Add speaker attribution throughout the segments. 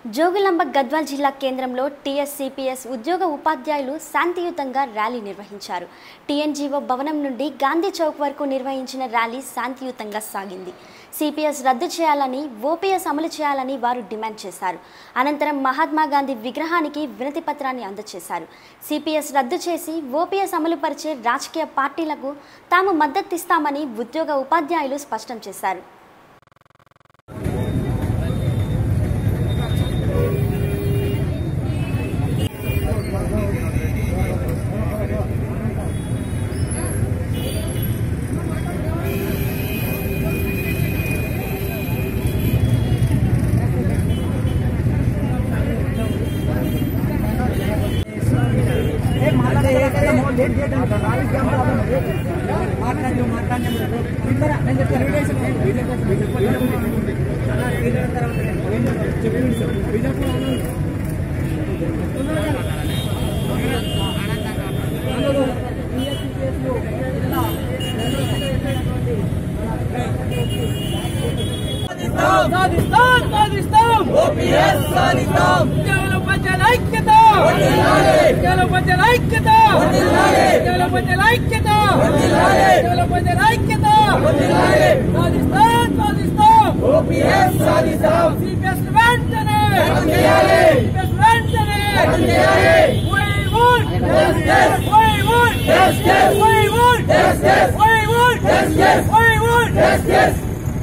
Speaker 1: జోగులాంబ గద్వాల్ జిల్లా కేంద్రంలో టీఎస్సీపీఎస్ ఉద్యోగ ఉపాధ్యాయులు శాంతియుతంగా ర్యాలీ నిర్వహించారు టీఎన్జీఓ భవనం నుండి గాంధీ చౌక్ వరకు నిర్వహించిన ర్యాలీ శాంతియుతంగా సాగింది సిపిఎస్ రద్దు చేయాలని ఓపీఎస్ అమలు చేయాలని వారు డిమాండ్ చేశారు అనంతరం మహాత్మా గాంధీ విగ్రహానికి వినతి పత్రాన్ని అందజేశారు సిపిఎస్ రద్దు చేసి ఓపీఎస్ అమలుపరిచే రాజకీయ పార్టీలకు తాము మద్దతిస్తామని ఉద్యోగ ఉపాధ్యాయులు స్పష్టం చేశారు
Speaker 2: సాధిస్తాం సాధిస్తాం ఓపీఎస్ సాధిస్తాం కేవలం ప్రజల ఐక్యత కేవలం ప్రజల ఐక్యత కేవలం ప్రజల ఐక్యత కేవలం ప్రజల ఐక్యత సాధిస్తాం సాధిస్తాం ఓపీఎస్ సాధిస్తాం సిపిఎస్ వెంటనే సిపిఎస్ వెంటనే We want justice. We want justice. We want justice. We want justice. We want justice.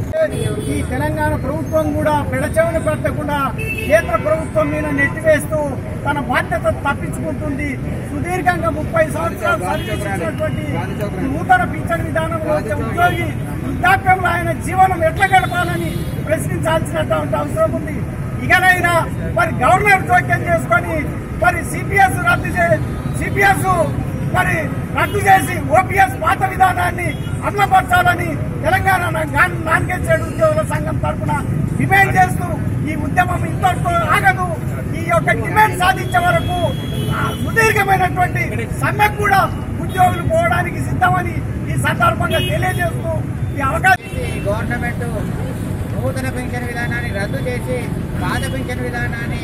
Speaker 3: ఈ తెలంగాణ ప్రభుత్వం కూడా పెడచెవిని పెట్టకుండా కేంద్ర ప్రభుత్వం మీద నెట్టివేస్తూ తన బాధ్యత తప్పించుకుంటుంది సుదీర్ఘంగా ముప్పై సంవత్సరాలు సర్వీస్ ఇచ్చినటువంటి నూతన పింఛన్ విధానంలో వచ్చే ఉద్యోగి వృద్ధాప్యంలో ఆయన జీవనం ఎట్లా గడపాలని ప్రశ్నించాల్సినటువంటి అవసరం ఉంది ఇకనైనా మరి గవర్నర్ జోక్యం చేసుకొని మరి సిపిఎస్ రద్దు చే సిపిఎస్ మరి రద్దు చేసి ఓపీఎస్ పాత విధానాన్ని అమలుపరచాలని తెలంగాణ నాన్ నాన్ గెజిటెడ్ ఉద్యోగుల సంఘం తరఫున డిమాండ్ చేస్తూ ఈ ఉద్యమం ఇంతటితో ఆగదు ఈ యొక్క డిమాండ్ సాధించే వరకు ఆ, సుదీర్ఘమైనటువంటి సమ్మెకు కూడా ఉద్యోగులు పోవడానికి సిద్ధమని ఈ సందర్భంగా తెలియజేస్తూ ఈ అవకాశం
Speaker 4: ఈ గవర్నమెంట్ నూతన పెన్షన్ విధానాన్ని రద్దు చేసి పాత పెన్షన్ విధానాన్ని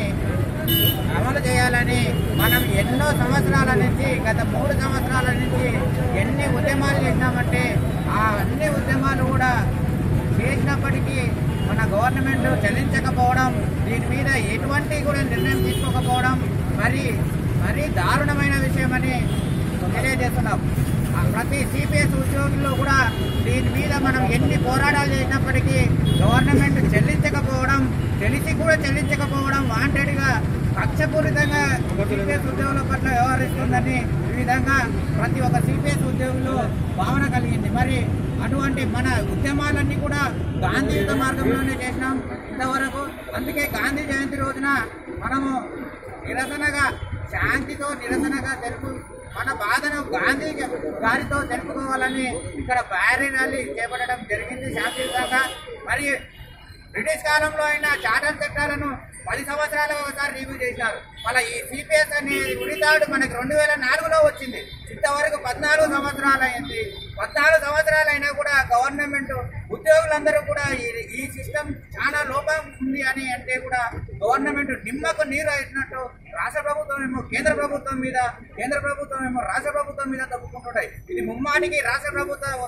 Speaker 4: అమలు చేయాలని మనం ఎన్నో సంవత్సరాల నుంచి గత మూడు సంవత్సరాల నుంచి ఎన్ని ఉద్యమాలు చేసినామంటే ఆ అన్ని ఉద్యమాలు కూడా చేసినప్పటికీ మన గవర్నమెంట్ చెల్లించకపోవడం దీని మీద ఎటువంటి కూడా నిర్ణయం తీసుకోకపోవడం మరి మరీ దారుణమైన విషయమని తెలియజేస్తున్నాం ఆ ప్రతి సిపిఎస్ ఉద్యోగుల్లో కూడా దీని మీద మనం ఎన్ని పోరాటాలు చేసినప్పటికీ గవర్నమెంట్ చెల్లించకపోవడం తెలిసి కూడా చెల్లించకపోవడం వాంటెడ్గా కక్షపూరితంగా సిపిఎస్ ఉద్యోగుల పట్ల వ్యవహరిస్తుందని ఈ విధంగా ప్రతి ఒక్క సిపిఎస్ ఉద్యోగులు భావన కలిగింది మరి అటువంటి మన ఉద్యమాలన్నీ కూడా గాంధీయుత మార్గంలోనే చేసినాం ఇంతవరకు అందుకే గాంధీ జయంతి రోజున మనము నిరసనగా శాంతితో నిరసనగా తెలుపు మన బాధను గాంధీ గారితో తెలుపుకోవాలని ఇక్కడ భారీ ర్యాలీ చేపట్టడం జరిగింది శాంతియుతంగా మరి బ్రిటిష్ కాలంలో అయిన చార్టర్ చట్టాలను పది సంవత్సరాలు ఒకసారి రివ్యూ చేశారు మళ్ళీ ఈ సిపిఎస్ అనే ఉరితాడు మనకి రెండు వేల నాలుగులో వచ్చింది ఇంతవరకు పద్నాలుగు సంవత్సరాలు అయింది పద్నాలుగు సంవత్సరాలు అయినా కూడా గవర్నమెంట్ ఉద్యోగులందరూ కూడా ఈ ఈ సిస్టమ్ చాలా లోపం ఉంది అని అంటే కూడా గవర్నమెంట్ నిమ్మకు నీరు అయినట్టు రాష్ట్ర ప్రభుత్వం ఏమో కేంద్ర ప్రభుత్వం మీద కేంద్ర ప్రభుత్వం ఏమో రాష్ట్ర ప్రభుత్వం మీద తప్పుకుంటుంటాయి ఇది ముమ్మాటికి రాష్ట్ర ప్రభుత్వ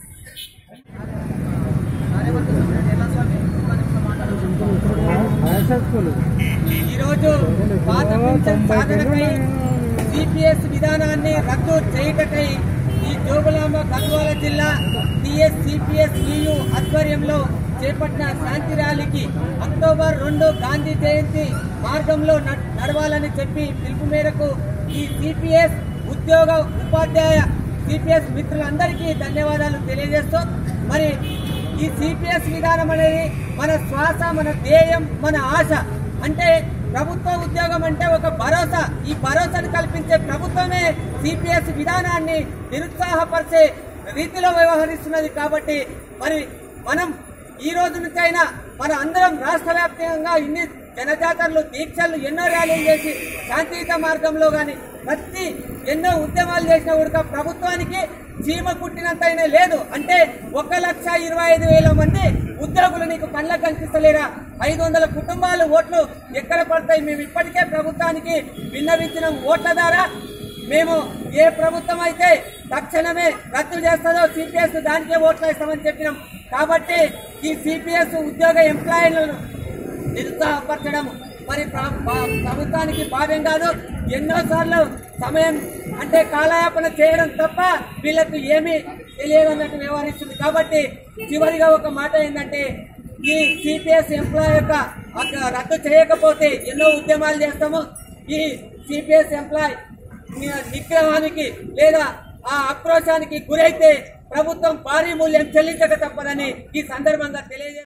Speaker 2: ఈరోజు పాత పింఛన్ సాధనకై సిపిఎస్ విధానాన్ని రద్దు చేయుటకై ఈ జోగులాంబ గద్వాల జిల్లా టిఎస్ సిపిఎస్ ఈయు ఆధ్వర్యంలో చేపట్టిన శాంతి ర్యాలీకి అక్టోబర్ రెండు గాంధీ జయంతి మార్గంలో నడ్- నడవాలని చెప్పి పిలుపు మేరకు ఈ సిపిఎస్ ఉద్యోగ ఉపాధ్యాయ సిపిఎస్ మిత్రులందరికీ ధన్యవాదాలు తెలియజేస్తూ మరి ఈ సిపిఎస్ విధానం అనేది మన శ్వాస మన ధ్యేయం మన ఆశ అంటే ప్రభుత్వ ఉద్యోగం అంటే ఒక భరోసా ఈ భరోసాను కల్పించే ప్రభుత్వమే సిపిఎస్ విధానాన్ని నిరుత్సాహపరిచే రీతిలో వ్యవహరిస్తున్నది కాబట్టి మరి మనం ఈ రోజు నుంచైనా మన అందరం రాష్ట్ర వ్యాప్తంగా ఇన్ని జనజాతరలు దీక్షలు ఎన్నో ర్యాలీలు చేసి శాంతియుత మార్గంలో కానీ ప్రతి ఎన్నో ఉద్యమాలు చేసిన కూడా ప్రభుత్వానికి చీమ కుట్టినంతైనా లేదు అంటే ఒక లక్ష ఇరవై ఐదు వేల మంది ఉద్యోగులు నీకు కళ్ళకు కనిపిస్తలేరా ఐదు వందల కుటుంబాలు ఓట్లు ఎక్కడ పడతాయి మేము ఇప్పటికే ప్రభుత్వానికి విన్నవించిన ఓట్ల ద్వారా మేము ఏ ప్రభుత్వం అయితే తక్షణమే రద్దు చేస్తుందో సిపిఎస్ దానికే ఓట్లు వేస్తామని చెప్పినాం కాబట్టి ఈ సిపిఎస్ ఉద్యోగ ఎంప్లాయీలను నిరుత్సాహపరచడం మరి ప్ర- ప్ర- ప్రభుత్వానికి భావ్యం కాదు ఎన్నోసార్లు సమయం అంటే కాలయాపన చేయడం తప్ప వీళ్ళకు ఏమీ తెలియదన్నట్టు వ్యవహరిస్తుంది కాబట్టి చివరిగా ఒక మాట ఏంటంటే ఈ సిపిఎస్ ఎంప్లాయ్ యొక్క హక్కు రద్దు చేయకపోతే ఎన్నో ఉద్యమాలు చేస్తాము ఈ సిపిఎస్ ఎంప్లాయ్ ని- నిగ్రహానికి లేదా ఆ ఆక్రోశానికి గురైతే ప్రభుత్వం భారీ మూల్యం చెల్లించక తప్పదని ఈ సందర్భంగా తెలియజేస్తారు